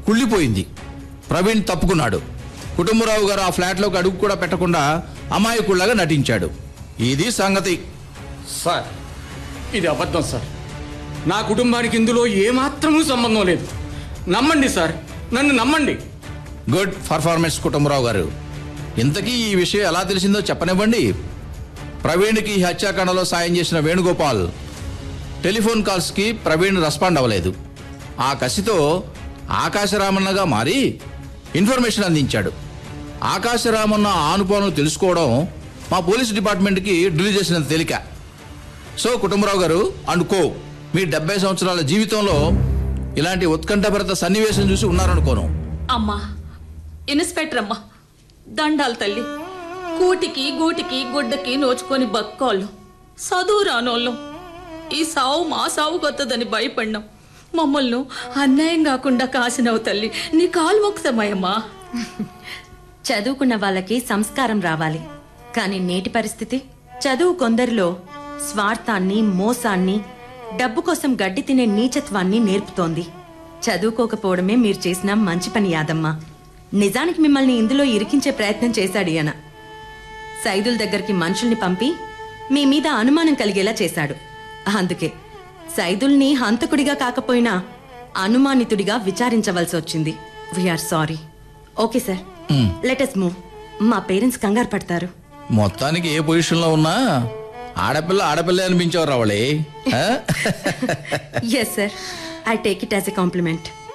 కుళ్ళిపోయింది ప్రవీణ్ తప్పుకున్నాడు కుటుంబరావు గారు ఆ ఫ్లాట్లోకి అడుగు కూడా పెట్టకుండా అమాయకుళ్ళగా నటించాడు ఇది సంగతి సార్ ఇది అబద్ధం సార్ నా కుటుంబానికి ఇందులో ఏమాత్రమూ సంబంధం లేదు నమ్మండి సార్ నన్ను నమ్మండి గుడ్ పర్ఫార్మెన్స్ కుటుంబరావు గారు ఇంతకీ ఈ విషయం ఎలా తెలిసిందో చెప్పనివ్వండి ప్రవీణ్కి ఈ హత్యాకాండలో సాయం చేసిన వేణుగోపాల్ టెలిఫోన్ కాల్స్కి ప్రవీణ్ రెస్పాండ్ అవ్వలేదు ఆ కసితో ఆకాశరామన్నగా మారి ఇన్ఫర్మేషన్ అందించాడు ఆకాశరామన్న ఆనుపాను తెలుసుకోవడం మా పోలీస్ డిపార్ట్మెంట్కి డ్రిల్ చేసినంత తేలిక సో కుటుంబరావు గారు అండ్ కో మీ డెబ్బై సంవత్సరాల జీవితంలో ఇలాంటి ఉత్కంఠభరిత సన్నివేశం చూసి ఉన్నారనుకోను అమ్మా ఇన్స్పెక్టర్ అమ్మా దండాలు తల్లి కూటికి గూటికి గుడ్డకి నోచుకొని బక్కోళ్ళు చదువు రానోళ్ళం ఈ సావు మా సావు కొత్తదని భయపడినాం మమ్మల్ని అన్యాయం కాకుండా కాసినవు తల్లి నీ కాలు మొక్కుతామయ్యమ్మా చదువుకున్న వాళ్ళకి సంస్కారం రావాలి కానీ నేటి పరిస్థితి చదువు కొందరిలో స్వార్థాన్ని మోసాన్ని డబ్బు కోసం గడ్డి తినే నీచత్వాన్ని నేర్పుతోంది చదువుకోకపోవడమే మీరు చేసిన మంచి పని యాదమ్మా నిజానికి మిమ్మల్ని ఇందులో ఇరికించే ప్రయత్నం చేశాడు ఈయన సైదుల దగ్గరికి మనుషుల్ని పంపి మీ మీద అనుమానం కలిగేలా చేశాడు అందుకే సైదుల్ని హంతకుడిగా కాకపోయినా అనుమానితుడిగా విచారించవలసి వచ్చింది we're sorry okay sir let us move మా పేరెంట్స్ కంగారు పడతారు మొత్తానికి ఏ పొజిషన్లో ఉన్నా ఆడపిల్ల ఆడపిల్ల అనిపించేవారు Ravali yes sir I take it as a complement